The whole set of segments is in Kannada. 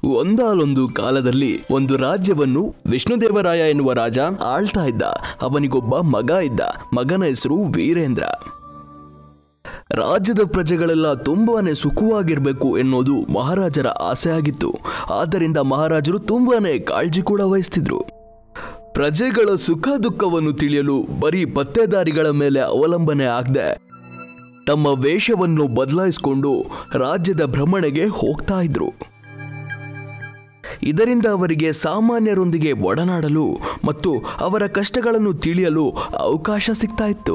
ಒಂದಾಲೊಂದು ಕಾಲದಲ್ಲಿ ಒಂದು ರಾಜ್ಯವನ್ನು ವಿಷ್ಣುದೇವರಾಯ ಎನ್ನುವ ರಾಜ ಆಳ್ತಾ ಇದ್ದ ಅವನಿಗೊಬ್ಬ ಮಗ ಇದ್ದ ಮಗನ ಹೆಸರು ವೀರೇಂದ್ರ ರಾಜ್ಯದ ಪ್ರಜೆಗಳೆಲ್ಲ ತುಂಬಾನೇ ಸುಖವಾಗಿರ್ಬೇಕು ಎನ್ನುವುದು ಮಹಾರಾಜರ ಆಸೆ ಆಗಿತ್ತು ಆದ್ದರಿಂದ ಮಹಾರಾಜರು ತುಂಬಾನೇ ಕಾಳಜಿ ಕೂಡ ವಹಿಸ್ತಿದ್ರು ಪ್ರಜೆಗಳ ಸುಖ ದುಃಖವನ್ನು ತಿಳಿಯಲು ಬರೀ ಪತ್ತೆದಾರಿಗಳ ಮೇಲೆ ಅವಲಂಬನೆ ಆಗದೆ ತಮ್ಮ ವೇಷವನ್ನು ಬದಲಾಯಿಸಿಕೊಂಡು ರಾಜ್ಯದ ಭ್ರಮಣೆಗೆ ಹೋಗ್ತಾ ಇದ್ರು ಇದರಿಂದ ಅವರಿಗೆ ಸಾಮಾನ್ಯರೊಂದಿಗೆ ಒಡನಾಡಲು ಮತ್ತು ಅವರ ಕಷ್ಟಗಳನ್ನು ತಿಳಿಯಲು ಅವಕಾಶ ಸಿಗ್ತಾ ಇತ್ತು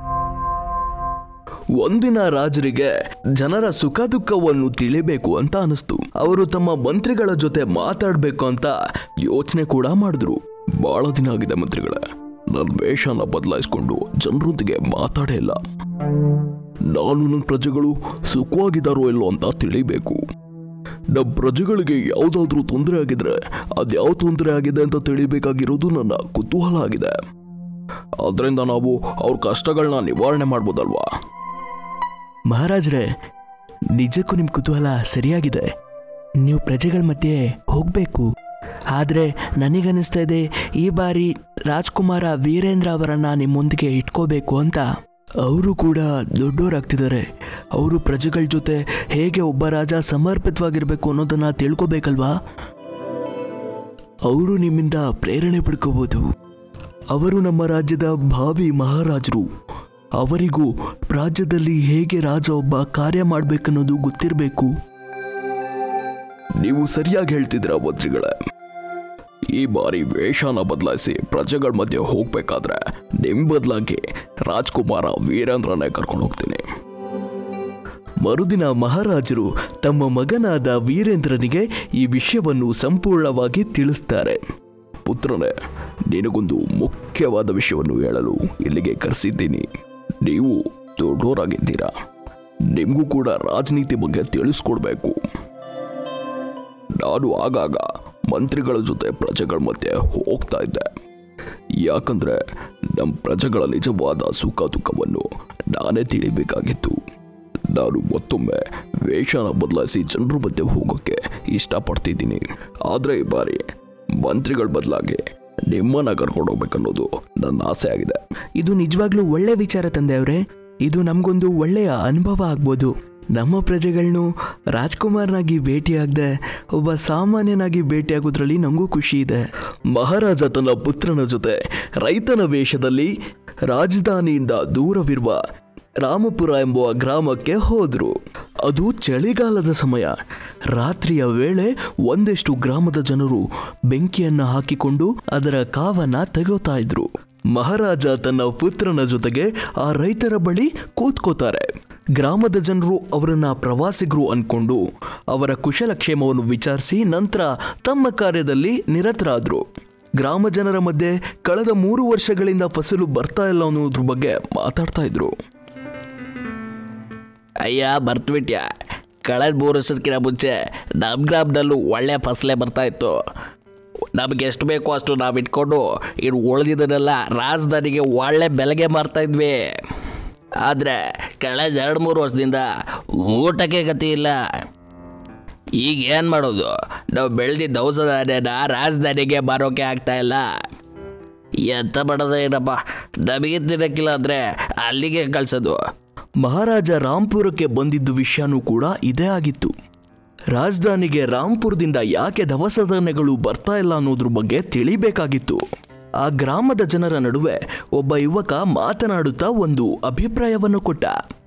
ಒಂದಿನ ರಾಜರಿಗೆ ಜನರ ಸುಖ ದುಃಖವನ್ನು ತಿಳಿಬೇಕು ಅಂತ ಅನಿಸ್ತು ಅವರು ತಮ್ಮ ಮಂತ್ರಿಗಳ ಜೊತೆ ಮಾತಾಡ್ಬೇಕು ಅಂತ ಯೋಚನೆ ಕೂಡ ಮಾಡಿದ್ರು ಬಹಳ ದಿನ ಆಗಿದೆ ಮಂತ್ರಿಗಳೇ ನನ್ನ ವೇಷನ ಬದಲಾಯಿಸ್ಕೊಂಡು ಜನರೊಂದಿಗೆ ಮಾತಾಡೇ ಇಲ್ಲ ನಾನು ನನ್ನ ಪ್ರಜೆಗಳು ಸುಖವಾಗಿದ್ದಾರೋ ಇಲ್ಲೋ ಅಂತ ತಿಳಿಬೇಕು ನಮ್ಮ ಪ್ರಜೆಗಳಿಗೆ ಯಾವುದಾದ್ರೂ ತೊಂದರೆ ಆಗಿದ್ರೆ ಅದ್ಯಾವ ತೊಂದರೆ ಆಗಿದೆ ಅಂತ ತಿಳಿಬೇಕಾಗಿರೋದು ನನ್ನ ಕುತೂಹಲ ಆಗಿದೆ ಅದರಿಂದ ನಾವು ಅವ್ರ ಕಷ್ಟಗಳನ್ನ ನಿವಾರಣೆ ಮಾಡ್ಬೋದಲ್ವಾ ಮಹಾರಾಜ್ರೆ ನಿಜಕ್ಕೂ ನಿಮ್ಮ ಕುತೂಹಲ ಸರಿಯಾಗಿದೆ ನೀವು ಪ್ರಜೆಗಳ ಮಧ್ಯೆ ಹೋಗಬೇಕು ಆದರೆ ನನಗನ್ನಿಸ್ತಾ ಇದೆ ಈ ಬಾರಿ ರಾಜ್ಕುಮಾರ ವೀರೇಂದ್ರ ಅವರನ್ನ ನಿಮ್ಮೊಂದಿಗೆ ಇಟ್ಕೋಬೇಕು ಅಂತ ಅವರು ಕೂಡ ದೊಡ್ಡವರಾಗ್ತಿದ್ದಾರೆ ಅವರು ಪ್ರಜೆಗಳ ಜೊತೆ ಹೇಗೆ ಒಬ್ಬ ರಾಜ ಸಮರ್ಪಿತವಾಗಿರ್ಬೇಕು ಅನ್ನೋದನ್ನ ತಿಳ್ಕೊಬೇಕಲ್ವಾ ಅವರು ನಿಮ್ಮಿಂದ ಪ್ರೇರಣೆ ಪಡ್ಕೋಬೋದು ಅವರು ನಮ್ಮ ರಾಜ್ಯದ ಭಾವಿ ಮಹಾರಾಜರು ಅವರಿಗೂ ರಾಜ್ಯದಲ್ಲಿ ಹೇಗೆ ರಾಜ ಒಬ್ಬ ಕಾರ್ಯ ಮಾಡ್ಬೇಕನ್ನೋದು ಗೊತ್ತಿರಬೇಕು ನೀವು ಸರಿಯಾಗಿ ಹೇಳ್ತಿದ್ರ ಮಂತ್ರಿಗಳೇ ಈ ಬಾರಿ ವೇಷನ ಬದಲಾಯಿಸಿ ಪ್ರಜೆಗಳ ಮಧ್ಯೆ ಹೋಗ್ಬೇಕಾದ್ರೆ ನಿಮ್ ಬದಲಾಗಿ ರಾಜ್ಕುಮಾರ ವೀರೇಂದ್ರನೇ ಕರ್ಕೊಂಡು ಹೋಗ್ತೀನಿ ಮರುದಿನ ಮಹಾರಾಜರು ತಮ್ಮ ಮಗನಾದ ವೀರೇಂದ್ರನಿಗೆ ಈ ವಿಷಯವನ್ನು ಸಂಪೂರ್ಣವಾಗಿ ತಿಳಿಸ್ತಾರೆ ಪುತ್ರನೇ ನಿನಗೊಂದು ಮುಖ್ಯವಾದ ವಿಷಯವನ್ನು ಹೇಳಲು ಇಲ್ಲಿಗೆ ಕರೆಸಿದ್ದೀನಿ ನೀವು ದೊಡ್ಡೋರಾಗಿದ್ದೀರಾ ನಿಮಗೂ ಕೂಡ ರಾಜನೀತಿ ಬಗ್ಗೆ ತಿಳಿಸ್ಕೊಡ್ಬೇಕು ನಾನು ಆಗಾಗ ಮಂತ್ರಿಗಳ ಜೊತೆ ಪ್ರಜೆಗಳ ಮಧ್ಯೆ ಹೋಗ್ತಾ ಇದ್ದೆ ಯಾಕಂದ್ರೆ ನಮ್ಮ ಪ್ರಜೆಗಳ ನಿಜವಾದ ಸುಖ ದುಃಖವನ್ನು ನಾನೇ ತಿಳಿಬೇಕಾಗಿತ್ತು ನಾನು ಮತ್ತೊಮ್ಮೆ ವೇಷನ ಬದಲಾಯಿಸಿ ಜನರ ಮಧ್ಯೆ ಹೋಗೋಕ್ಕೆ ಇಷ್ಟಪಡ್ತಿದ್ದೀನಿ ಆದರೆ ಈ ಬಾರಿ ಮಂತ್ರಿಗಳ ಬದಲಾಗಿ ನಿಮ್ಮನ್ನ ಕರ್ಕೊಂಡು ಹೋಗ್ಬೇಕನ್ನೋದು ನನ್ನ ಆಸೆ ಆಗಿದೆ ಇದು ನಿಜವಾಗ್ಲೂ ಒಳ್ಳೆ ವಿಚಾರ ತಂದೆಯವ್ರೆ ಇದು ನಮಗೊಂದು ಒಳ್ಳೆಯ ಅನುಭವ ಆಗ್ಬೋದು ನಮ್ಮ ಪ್ರಜೆಗಳನ್ನು ರಾಜ್ಕುಮಾರ್ನಾಗಿ ಭೇಟಿಯಾಗದೆ ಒಬ್ಬ ಸಾಮಾನ್ಯನಾಗಿ ಭೇಟಿಯಾಗೋದ್ರಲ್ಲಿ ನನಗೂ ಖುಷಿ ಇದೆ ಮಹಾರಾಜ ತನ್ನ ಪುತ್ರನ ಜೊತೆ ರೈತನ ವೇಷದಲ್ಲಿ ರಾಜಧಾನಿಯಿಂದ ದೂರವಿರುವ ರಾಮಪುರ ಎಂಬುವ ಗ್ರಾಮಕ್ಕೆ ಹೋದ್ರು ಅದು ಚಳಿಗಾಲದ ಸಮಯ ರಾತ್ರಿಯ ವೇಳೆ ಒಂದಷ್ಟು ಗ್ರಾಮದ ಜನರು ಬೆಂಕಿಯನ್ನ ಹಾಕಿಕೊಂಡು ಅದರ ಕಾವನ್ನ ತೆಗೋತಾ ಇದ್ರು ಮಹಾರಾಜ ತನ್ನ ಪುತ್ರನ ಜೊತೆಗೆ ಆ ರೈತರ ಬಳಿ ಕೂತ್ಕೋತಾರೆ ಗ್ರಾಮದ ಜನರು ಅವರನ್ನ ಪ್ರವಾಸಿಗರು ಅನ್ಕೊಂಡು ಅವರ ಕುಶಲಕ್ಷೇಮವನ್ನು ವಿಚಾರಿಸಿ ನಂತರ ತಮ್ಮ ಕಾರ್ಯದಲ್ಲಿ ನಿರತರಾದ್ರು ಗ್ರಾಮ ಜನರ ಮಧ್ಯೆ ಕಳೆದ ಮೂರು ವರ್ಷಗಳಿಂದ ಫಸಲು ಬರ್ತಾ ಇಲ್ಲ ಅನ್ನೋದ್ರ ಬಗ್ಗೆ ಮಾತಾಡ್ತಾ ಇದ್ರು ಅಯ್ಯ ಮರ್ತ್ಬಿಟ್ಯ ಕಳೆದ ಮೂರು ವರ್ಷಕ್ಕಿಂತ ಮುಂಚೆ ನಮ್ಮ ಗ್ರಾಮದಲ್ಲೂ ಒಳ್ಳೆ ಫಸಲೇ ಬರ್ತಾ ಇತ್ತು ನಮ್ಗೆ ಎಷ್ಟು ಬೇಕೋ ಅಷ್ಟು ನಾವು ಇಟ್ಕೊಂಡು ಇನ್ನು ಉಳಿದಿದ್ದನ್ನೆಲ್ಲ ರಾಜಧಾನಿಗೆ ಒಳ್ಳೆ ಬೆಲೆಗೆ ಮಾರ್ತಾ ಇದ್ವಿ ಆದರೆ ಕಳೆದ ಎರಡು ಮೂರು ವರ್ಷದಿಂದ ಊಟಕ್ಕೆ ಗತಿ ಇಲ್ಲ ಈಗ ಏನು ಮಾಡೋದು ನಾವು ಬೆಳೆದಿದ್ದ ಔಷಧಾನ್ಯನ ರಾಜಧಾನಿಗೆ ಮಾರೋಕೆ ಆಗ್ತಾ ಇಲ್ಲ ಎಂತ ಮಾಡೋದು ಏನಪ್ಪ ನಮಗೆ ತಿನ್ನಕ್ಕಿಲ್ಲ ಅಂದರೆ ಅಲ್ಲಿಗೆ ಕಳ್ಸೋದು ಮಹಾರಾಜ ರಾಂಪುರಕ್ಕೆ ಬಂದಿದ್ದು ವಿಷಯನೂ ಕೂಡ ಇದೇ ಆಗಿತ್ತು ರಾಜಧಾನಿಗೆ ರಾಂಪುರದಿಂದ ಯಾಕೆ ದವಸಧಾನ್ಯಗಳು ಬರ್ತಾ ಇಲ್ಲ ಅನ್ನೋದ್ರ ಬಗ್ಗೆ ತಿಳಿಬೇಕಾಗಿತ್ತು ಆ ಗ್ರಾಮದ ಜನರ ನಡುವೆ ಒಬ್ಬ ಯುವಕ ಮಾತನಾಡುತ್ತಾ ಒಂದು ಅಭಿಪ್ರಾಯವನ್ನು ಕೊಟ್ಟ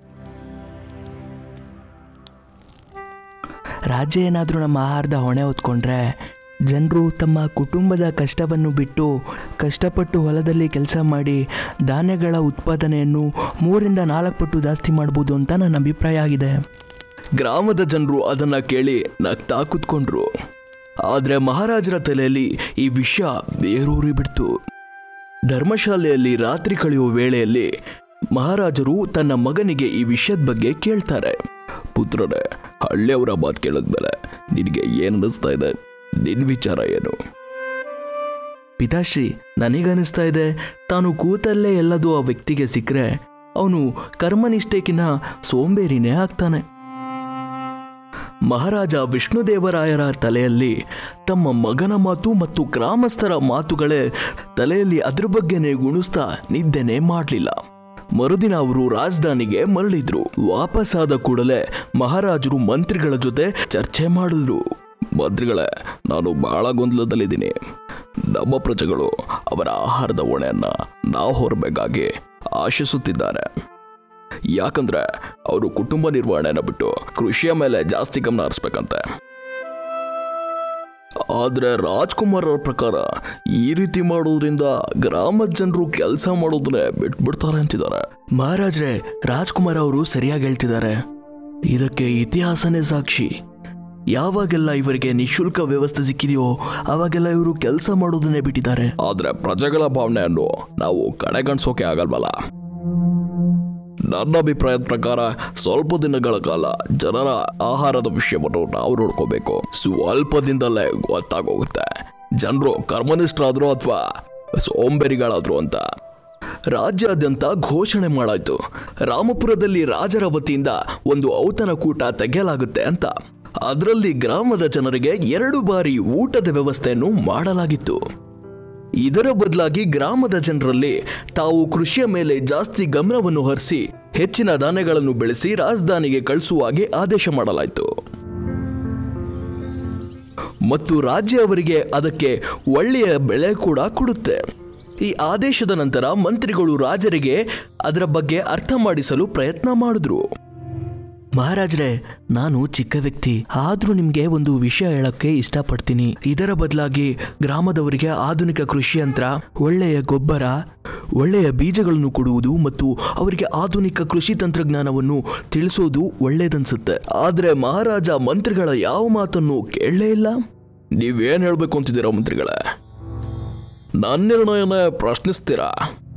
ರಾಜ್ಯ ಏನಾದರೂ ನಮ್ಮ ಆಹಾರದ ಹೊಣೆ ಹೊತ್ಕೊಂಡ್ರೆ ಜನರು ತಮ್ಮ ಕುಟುಂಬದ ಕಷ್ಟವನ್ನು ಬಿಟ್ಟು ಕಷ್ಟಪಟ್ಟು ಹೊಲದಲ್ಲಿ ಕೆಲಸ ಮಾಡಿ ಧಾನ್ಯಗಳ ಉತ್ಪಾದನೆಯನ್ನು ಮೂರಿಂದ ನಾಲ್ಕು ಪಟ್ಟು ಜಾಸ್ತಿ ಮಾಡ್ಬೋದು ಅಂತ ನನ್ನ ಅಭಿಪ್ರಾಯ ಆಗಿದೆ ಗ್ರಾಮದ ಜನರು ಅದನ್ನ ಕೇಳಿ ನಗ್ತಾ ಕೂತ್ಕೊಂಡ್ರು ಆದ್ರೆ ಮಹಾರಾಜರ ತಲೆಯಲ್ಲಿ ಈ ವಿಷಯ ಬೇರೂರಿ ಬಿಡ್ತು ಧರ್ಮಶಾಲೆಯಲ್ಲಿ ರಾತ್ರಿ ಕಳೆಯುವ ವೇಳೆಯಲ್ಲಿ ಮಹಾರಾಜರು ತನ್ನ ಮಗನಿಗೆ ಈ ವಿಷಯದ ಬಗ್ಗೆ ಕೇಳ್ತಾರೆ ಪುತ್ರನೇ ಹಳ್ಳಿಯವರ ಮಾತು ಕೇಳಿದ್ಮೇಲೆ ನಿನಗೆ ಏನು ಅನ್ನಿಸ್ತಾ ಇದೆ ನಿನ್ ವಿಚಾರ ಏನು ಪಿತಾಶ್ರೀ ನನಗನ್ನಿಸ್ತಾ ಇದೆ ತಾನು ಕೂತಲ್ಲೇ ಎಲ್ಲದೂ ಆ ವ್ಯಕ್ತಿಗೆ ಸಿಕ್ಕರೆ ಅವನು ಕರ್ಮನಿಷ್ಠೆಕಿನ್ನ ಸೋಂಬೇರಿನೇ ಆಗ್ತಾನೆ ಮಹಾರಾಜ ವಿಷ್ಣುದೇವರಾಯರ ತಲೆಯಲ್ಲಿ ತಮ್ಮ ಮಗನ ಮಾತು ಮತ್ತು ಗ್ರಾಮಸ್ಥರ ಮಾತುಗಳೇ ತಲೆಯಲ್ಲಿ ಅದ್ರ ಬಗ್ಗೆನೇ ಗುಣಿಸ್ತಾ ನಿದ್ದೆನೆ ಮಾಡಲಿಲ್ಲ ಮರುದಿನ ಅವರು ರಾಜಧಾನಿಗೆ ಮರಳಿದ್ರು ವಾಪಸ್ಸಾದ ಕೂಡಲೇ ಮಹಾರಾಜರು ಮಂತ್ರಿಗಳ ಜೊತೆ ಚರ್ಚೆ ಮಾಡಿದ್ರು ಮಂತ್ರಿಗಳೇ ನಾನು ಬಹಳ ಗೊಂದಲದಲ್ಲಿದ್ದೀನಿ ನಮ್ಮ ಪ್ರಜೆಗಳು ಅವರ ಆಹಾರದ ಹೊಣೆಯನ್ನ ನಾವು ಹೊರಬೇಕಾಗಿ ಆಶಿಸುತ್ತಿದ್ದಾರೆ ಯಾಕಂದ್ರೆ ಅವರು ಕುಟುಂಬ ನಿರ್ವಹಣೆನ ಬಿಟ್ಟು ಕೃಷಿಯ ಮೇಲೆ ಜಾಸ್ತಿ ಗಮನ ಹರಿಸ್ಬೇಕಂತೆ ಆದ್ರೆ ರಾಜ್ಕುಮಾರ್ ಅವ್ರ ಪ್ರಕಾರ ಈ ರೀತಿ ಮಾಡೋದ್ರಿಂದ ಗ್ರಾಮದ ಜನರು ಕೆಲಸ ಮಾಡೋದನ್ನೇ ಬಿಟ್ಬಿಡ್ತಾರೆ ಅಂತಿದ್ದಾರೆ ಮಹಾರಾಜ್ರೆ ರಾಜ್ಕುಮಾರ್ ಅವರು ಸರಿಯಾಗಿ ಹೇಳ್ತಿದ್ದಾರೆ ಇದಕ್ಕೆ ಇತಿಹಾಸನೇ ಸಾಕ್ಷಿ ಯಾವಾಗೆಲ್ಲ ಇವರಿಗೆ ನಿಶುಲ್ಕ ವ್ಯವಸ್ಥೆ ಸಿಕ್ಕಿದೆಯೋ ಅವಾಗೆಲ್ಲ ಇವರು ಕೆಲಸ ಮಾಡೋದನ್ನೇ ಬಿಟ್ಟಿದ್ದಾರೆ ಆದ್ರೆ ಪ್ರಜೆಗಳ ಭಾವನೆಯನ್ನು ನಾವು ಕಡೆಗಣಿಸೋಕೆ ಆಗಲ್ವಲ್ಲ ನನ್ನ ಅಭಿಪ್ರಾಯದ ಪ್ರಕಾರ ಸ್ವಲ್ಪ ದಿನಗಳ ಕಾಲ ಜನರ ಆಹಾರದ ವಿಷಯವನ್ನು ನಾವು ನೋಡ್ಕೋಬೇಕು ಸ್ವಲ್ಪ ದಿನದಲ್ಲೇ ಗೊತ್ತಾಗೋಗುತ್ತೆ ಜನರು ಕರ್ಮನಿಷ್ಠರಾದ್ರು ಅಥವಾ ಸೋಂಬೇರಿಗಳಾದ್ರು ಅಂತ ರಾಜ್ಯಾದ್ಯಂತ ಘೋಷಣೆ ಮಾಡಾಯ್ತು ರಾಮಪುರದಲ್ಲಿ ರಾಜರ ವತಿಯಿಂದ ಒಂದು ಔತಣಕೂಟ ತೆಗೆಯಲಾಗುತ್ತೆ ಅಂತ ಅದರಲ್ಲಿ ಗ್ರಾಮದ ಜನರಿಗೆ ಎರಡು ಬಾರಿ ಊಟದ ವ್ಯವಸ್ಥೆಯನ್ನು ಮಾಡಲಾಗಿತ್ತು ಇದರ ಬದಲಾಗಿ ಗ್ರಾಮದ ಜನರಲ್ಲಿ ತಾವು ಕೃಷಿಯ ಮೇಲೆ ಜಾಸ್ತಿ ಗಮನವನ್ನು ಹರಿಸಿ ಹೆಚ್ಚಿನ ಧಾನ್ಯಗಳನ್ನು ಬೆಳೆಸಿ ರಾಜಧಾನಿಗೆ ಕಳಿಸುವ ಹಾಗೆ ಆದೇಶ ಮಾಡಲಾಯಿತು ಮತ್ತು ರಾಜ್ಯ ಅವರಿಗೆ ಅದಕ್ಕೆ ಒಳ್ಳೆಯ ಬೆಳೆ ಕೂಡ ಕೊಡುತ್ತೆ ಈ ಆದೇಶದ ನಂತರ ಮಂತ್ರಿಗಳು ರಾಜರಿಗೆ ಅದರ ಬಗ್ಗೆ ಅರ್ಥ ಮಾಡಿಸಲು ಪ್ರಯತ್ನ ಮಾಡಿದ್ರು ಮಹಾರಾಜ್ರೆ ನಾನು ಚಿಕ್ಕ ವ್ಯಕ್ತಿ ಆದ್ರೂ ನಿಮ್ಗೆ ಒಂದು ವಿಷಯ ಹೇಳಕ್ಕೆ ಇಷ್ಟಪಡ್ತೀನಿ ಇದರ ಬದಲಾಗಿ ಗ್ರಾಮದವರಿಗೆ ಆಧುನಿಕ ಕೃಷಿ ಯಂತ್ರ ಒಳ್ಳೆಯ ಗೊಬ್ಬರ ಒಳ್ಳೆಯ ಬೀಜಗಳನ್ನು ಕೊಡುವುದು ಮತ್ತು ಅವರಿಗೆ ಆಧುನಿಕ ಕೃಷಿ ತಂತ್ರಜ್ಞಾನವನ್ನು ತಿಳಿಸೋದು ಒಳ್ಳೇದನ್ಸುತ್ತೆ ಆದ್ರೆ ಮಹಾರಾಜ ಮಂತ್ರಿಗಳ ಯಾವ ಮಾತನ್ನು ಕೇಳಲೇ ಇಲ್ಲ ನೀವೇನ್ ಹೇಳ್ಬೇಕು ಅಂತಿದ್ದೀರಾ ಮಂತ್ರಿಗಳೇ ನನ್ನ ನಿರ್ಣಯನ ಪ್ರಶ್ನಿಸ್ತೀರಾ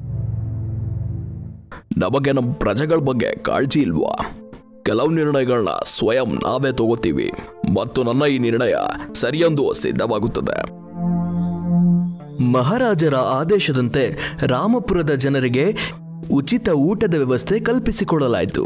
ನಮಗೆ ನಮ್ಮ ಪ್ರಜೆಗಳ ಬಗ್ಗೆ ಕಾಳಜಿ ಇಲ್ವಾ ಕೆಲವು ನಿರ್ಣಯಗಳನ್ನ ಸ್ವಯಂ ನಾವೇ ತಗೋತೀವಿ ಮತ್ತು ನನ್ನ ಈ ನಿರ್ಣಯ ಸರಿಯೊಂದು ಸಿದ್ಧವಾಗುತ್ತದೆ ಮಹಾರಾಜರ ಆದೇಶದಂತೆ ರಾಮಪುರದ ಜನರಿಗೆ ಉಚಿತ ಊಟದ ವ್ಯವಸ್ಥೆ ಕಲ್ಪಿಸಿಕೊಡಲಾಯಿತು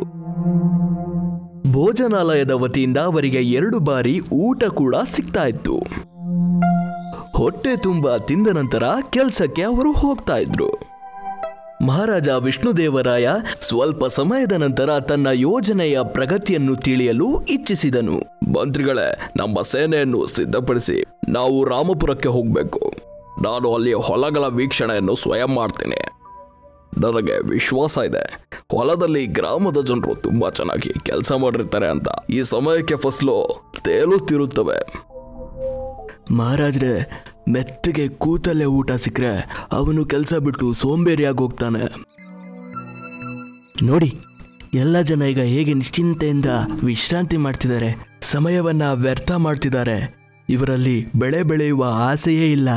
ಭೋಜನಾಲಯದ ವತಿಯಿಂದ ಅವರಿಗೆ ಎರಡು ಬಾರಿ ಊಟ ಕೂಡ ಸಿಗ್ತಾ ಇತ್ತು ಹೊಟ್ಟೆ ತುಂಬ ತಿಂದ ನಂತರ ಕೆಲಸಕ್ಕೆ ಅವರು ಹೋಗ್ತಾ ಇದ್ರು ಮಹಾರಾಜ ವಿಷ್ಣುದೇವರಾಯ ಸ್ವಲ್ಪ ಸಮಯದ ನಂತರ ತನ್ನ ಯೋಜನೆಯ ಪ್ರಗತಿಯನ್ನು ತಿಳಿಯಲು ಇಚ್ಛಿಸಿದನು ಮಂತ್ರಿಗಳೇ ನಮ್ಮ ಸೇನೆಯನ್ನು ಸಿದ್ಧಪಡಿಸಿ ನಾವು ರಾಮಪುರಕ್ಕೆ ಹೋಗಬೇಕು ನಾನು ಅಲ್ಲಿ ಹೊಲಗಳ ವೀಕ್ಷಣೆಯನ್ನು ಸ್ವಯಂ ಮಾಡ್ತೇನೆ ನನಗೆ ವಿಶ್ವಾಸ ಇದೆ ಹೊಲದಲ್ಲಿ ಗ್ರಾಮದ ಜನರು ತುಂಬಾ ಚೆನ್ನಾಗಿ ಕೆಲಸ ಮಾಡಿರ್ತಾರೆ ಅಂತ ಈ ಸಮಯಕ್ಕೆ ಫಸಲು ತೇಲುತ್ತಿರುತ್ತವೆ ಮಹಾರಾಜ್ರೆ ಮೆತ್ತಗೆ ಕೂತಲ್ಲೇ ಊಟ ಸಿಕ್ಕರೆ ಅವನು ಕೆಲಸ ಬಿಟ್ಟು ಸೋಂಬೇರಿಯಾಗಿ ಹೋಗ್ತಾನೆ ನೋಡಿ ಎಲ್ಲ ಜನ ಈಗ ಹೇಗೆ ನಿಶ್ಚಿಂತೆಯಿಂದ ವಿಶ್ರಾಂತಿ ಮಾಡ್ತಿದ್ದಾರೆ ಸಮಯವನ್ನ ವ್ಯರ್ಥ ಮಾಡ್ತಿದ್ದಾರೆ ಇವರಲ್ಲಿ ಬೆಳೆ ಬೆಳೆಯುವ ಆಸೆಯೇ ಇಲ್ಲ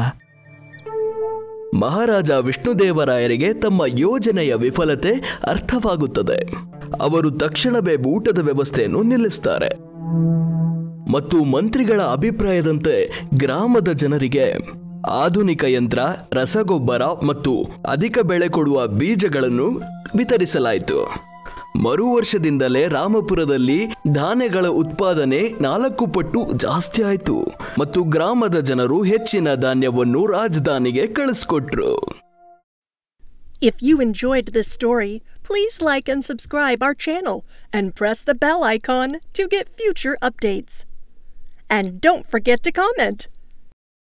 ಮಹಾರಾಜ ವಿಷ್ಣುದೇವರಾಯರಿಗೆ ತಮ್ಮ ಯೋಜನೆಯ ವಿಫಲತೆ ಅರ್ಥವಾಗುತ್ತದೆ ಅವರು ತಕ್ಷಣವೇ ಊಟದ ವ್ಯವಸ್ಥೆಯನ್ನು ನಿಲ್ಲಿಸ್ತಾರೆ ಮತ್ತು ಮಂತ್ರಿಗಳ ಅಭಿಪ್ರಾಯದಂತೆ ಗ್ರಾಮದ ಜನರಿಗೆ ಆಧುನಿಕ ಯಂತ್ರ ರಸಗೊಬ್ಬರ ಮತ್ತು ಅಧಿಕ ಬೆಳೆ ಕೊಡುವ ಬೀಜಗಳನ್ನು ವಿತರಿಸಲಾಯಿತು ಮರು ವರ್ಷದಿಂದಲೇ ರಾಮಪುರದಲ್ಲಿ ಧಾನ್ಯಗಳ ಉತ್ಪಾದನೆ ನಾಲ್ಕು ಪಟ್ಟು ಜಾಸ್ತಿ ಆಯಿತು ಮತ್ತು ಗ್ರಾಮದ ಜನರು ಹೆಚ್ಚಿನ ಧಾನ್ಯವನ್ನು ರಾಜಧಾನಿಗೆ ಕಳಿಸ್ಕೊಟ್ರು If you enjoyed this story, please like and subscribe our channel and press the bell icon to get future updates. And don't forget to comment.